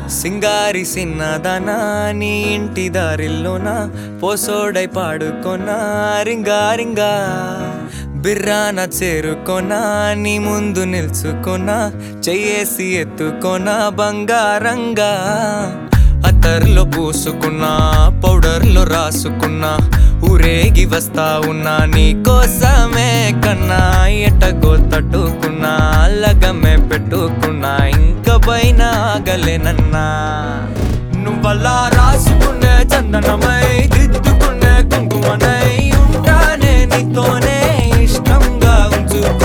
సింగారి సిన్నదనా నీ ఇంటి దారిల్లోన పోసోడై పాడుకొనా రింగా రింగా బిర్రాన చేరుకొనా నీ ముందు నిల్చుకొనా చెయ్యేసి ఎత్తుకొనా బంగారంగా అత్తర్లో పూసుకున్నా పౌడర్లో రాసుకున్నా ఊరేగి వస్తా ఉన్నా నీ కోసమే కన్నా ఎటగో తట్టుకున్నా లగమే పెట్టుకున్నా ఇంక పైన ఆగలేనన్నా నువ్వల్లా రాసుకునే చందనమై దిద్దుకునే కుంకుమనై